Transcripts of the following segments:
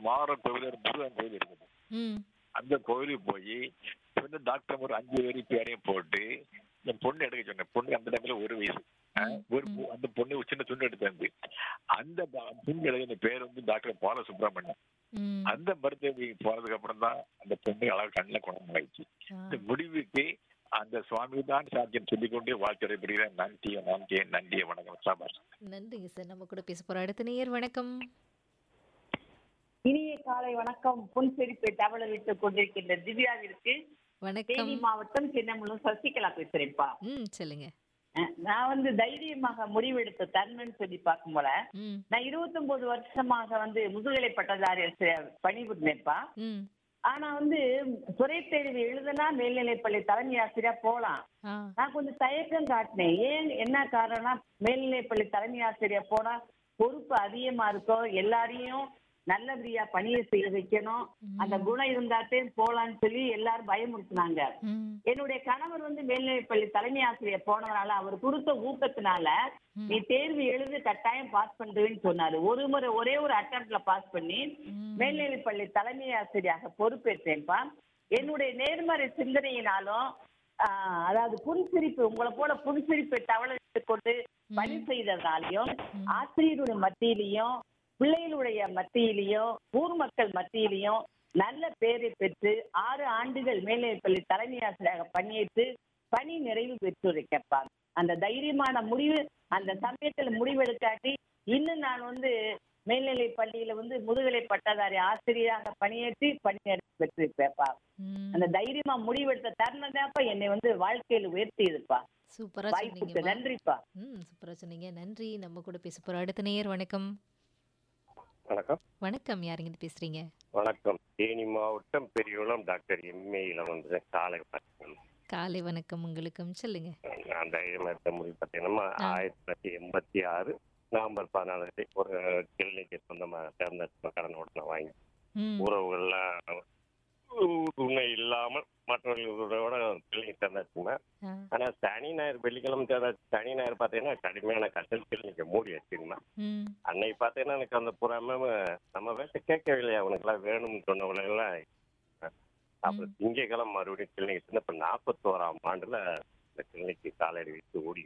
மாற கோவில் முருகன் கோவில் இருக்குது ம் அந்த கோவிலுக்கு போய் வந்து டாக்டர் ஒரு அஞ்சு பேரு பேரையும் போட்டு என் பொண்ணு எடுக்க சொன்னேன் பொண்ணு அந்த டைம்ல ஒரு வயசு அஹ், ஒரு பொ- அந்த பொண்ணு ஒரு சின்ன துண்டு எடுத்து வந்து அந்த ப- பொண்ணு எழுதின பேர் வந்து டாக்டர் பால சுப்பிரமணியம் ம் அந்த மருத்துவ போனதுக்கு அப்புறம் தான் அந்த பொண்ணு அழகா கண்ணில் குணமாயிடுச்சு ஆ. இந்த முடிவுக்கு அந்த சுவாமி தான் சாத்தியம் சொல்லிக்கொண்டே வாழ்க்கை பெறுகிறேன் நன்றிய நன்றிய நன்றிய வணக்கம் சாபாஷ் நன்றிங்க சார் நம்ம கூட பேச போறோம் அடுத்த நேயர் வணக்கம் இனிய காலை வணக்கம் புன்சிரிப்பை தவளவிட்டுக் கொண்டிருக்கின்ற திவ்யாவிற்கு வணக்கம் தேனி மாவட்டம் சின்னமலூர் சசிகலா பேசுறேன்ப்பா ம் சொல்லுங்க அஹ் நான் வந்து தைரியமாக முடிவெடுத்த தன்மைன்னு சொல்லி பார்க்கும் போல ம் நான் 29 வருஷமாக வந்து முதுகலை பட்டதாரி பணிபுரிந்தேன்ப்பா ம் ஆனா வந்து துறை தேர்வு எழுதுனா மேல்நிலைப்பள்ளி தலைமை ஆசிரியரா போலாம் ஆ நான் கொஞ்சம் தயக்கம் காட்டினேன் ஏன் என்ன காரணம்னா மேல்நிலைப்பள்ளி தலைமை ஆசிரியர் போனா பொறுப்பு அதிகமா இருக்கும் எல்லாரையும் நல்லபடியா பணியை செய்ய வைக்கணும் அந்த குணம் இருந்தாத்தே போலான்னு சொல்லி எல்லாரும் பயமுறுத்தினாங்க ம் என்னுடைய கணவர் வந்து மேல்நிலைப்பள்ளி தலைமை ஆசிரியர் போனதுனால அவர் கொடுத்த ஊக்கத்தினால நீ தேர்வு எழுதி கட்டாயம் பாஸ் பண்றேன்னு சொன்னாரு ஒரு முறை ஒரே ஒரு அட்டம்ப்ட்ல பாஸ் பண்ணி மேல்நிலைப்பள்ளி தலைமை ஆசிரியராக பொறுப்பேற்றேன்ப்பா என்னுடைய நேர்மறை சிந்தனையினாலும் ஆஹ், அதாவது புன்சிரிப்பு உங்களை போல புன்சிரிப்பை தவளை கொண்டு பணி செய்ததாலையும் ஆசிரியருடைய மத்தியிலையும் பிள்ளைகளுடைய மத்தியிலையும் ஊர் மக்கள் மத்தியிலையும் நல்ல பேரை பெற்று ஆறு ஆண்டுகள் மேல்நிலைப்பள்ளி தலைமை ஆசிரியராக பணியேற்று பணி நிறைவு பெற்றிருக்கேன்ப்பா அந்த தைரியமான முடிவு அந்த சமயத்துல முடிவெடுக்காட்டி இன்னும் நான் வந்து மேல்நிலை பள்ளியில வந்து முதுகலை பட்டதாரி ஆசிரியராக பணியேற்றி பணி நிறைவு பெற்றிருப்பேன்ப்பா ம் அந்த தைரியமா முடிவெடுத்த தருணம் தான்ப்பா என்னை வந்து வாழ்க்கையில உயர்த்தியதுப்பா சூப்பரா வாய்ப்புக்கு சொன்னீங்கம்மா நன்றிப்பா ம் சூப்பரா சொன்னீங்க நன்றி நம்ம கூட பேச போறோம் அடுத்த நேயர் வணக்கம் வணக்கம் வணக்கம் யாருங்க இது பேசுறீங்க வணக்கம் தேனி மாவட்டம் பெரியகுளம் டாக்டர் எம்ஏல வந்து காலை வணக்கம் காலை வணக்கம் உங்களுக்கும் சொல்லுங்க நான் தைரியமா இருக்க முடிவு பார்த்தீங்கன்னா ஆயிரத்தி தொள்ளாயிரத்தி எண்பத்தி ஆறு நவம்பர் பதினாலு தேதி ஒரு கிளினிக்கு சொந்தமாக தேர்ந்தெடுத்த கடன் உடனே வாங்கி ம் உறவுகள்லாம் உண்மை இல்லாமல் மற்றவர்களோட கிளினிக் தேர்ந்தெடுத்துங்க ஆ, ஆனா சனி ஞாயிறு வெள்ளிக்கிழமை தேர்ந்த சனி ஞாயிறு பார்த்தீங்கன்னா கடுமையான கட்டல் கிளினிக்கை மூடி வச்சிருந்தேன் ம் அன்னைக்கு பார்த்தீங்கன்னா எனக்கு அந்த புறாம நம்ம பேச கேட்கவில்லையா அவனுக்குலாம் வேணும்னு சொன்னவங்களெல்லாம் அப்புறம் திங்கக்கிழமை மறுபடியும் கிளினிக் இப்ப நாற்பத்தோராம் ஆண்டுல இந்த கிளினிக்கு காலடி வச்சு ஓடி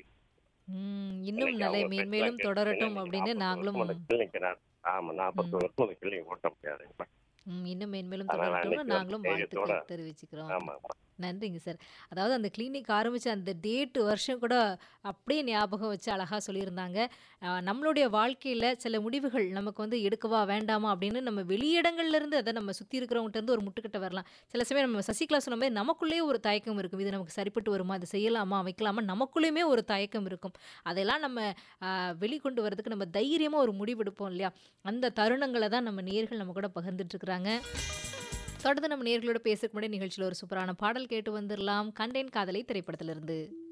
ம் இன்னும் நிலை மேன்மேலும் தொடரட்டும் அப்படின்னு நாங்களும் கிளினிக் ஆமா நாற்பத்தோரு வருஷம் அந்த கிளினிக் ஓட்ட முடியாது ம், இன்னும் மேன்மேலும் அதனால தொடரட்டும்னு அன்னைக்கு நாங்களும் ஒரு வாழ்த்துக்கள் தைரியத்தோட- தெரிவிச்சுக்கிறோம் ஆமா ஆமா நன்றிங்க சார் அதாவது அந்த கிளினிக் ஆரம்பிச்ச அந்த டேட்டு வருஷம் கூட அப்படியே ஞாபகம் வச்சு அழகாக சொல்லியிருந்தாங்க ஆஹ் நம்மளுடைய வாழ்க்கையில் சில முடிவுகள் நமக்கு வந்து எடுக்கவா வேண்டாமா அப்படின்னு நம்ம வெளியிடங்கள்ல இருந்து அதை நம்ம சுற்றி இருக்கிறவங்ககிட்ட இருந்து ஒரு முட்டுக்கிட்ட வரலாம் சில சமயம் நம்ம சசிகலா சொன்ன மாதிரி நமக்குள்ளேயே ஒரு தயக்கம் இருக்கும் இது நமக்கு சரிப்பட்டு வருமா இது செய்யலாமா வைக்கலாமா நமக்குள்ளேயுமே ஒரு தயக்கம் இருக்கும் அதெல்லாம் நம்ம ஆஹ் வெளிக்கொண்டு வரதுக்கு நம்ம தைரியமாக ஒரு முடிவெடுப்போம் இல்லையா அந்த தருணங்களை தான் நம்ம நேர்கள் நம்ம கூட பகிர்ந்துட்டு இருக்கிறாங்க தொடர்ந்து நம்ம நேர்களோட பேசுறதுக்கு முன்னாடி நிகழ்ச்சியில் ஒரு சூப்பரான பாடல் கேட்டு வந்துடலாம் கண்டேன் காதலை திரைப்படத்திலிருந்து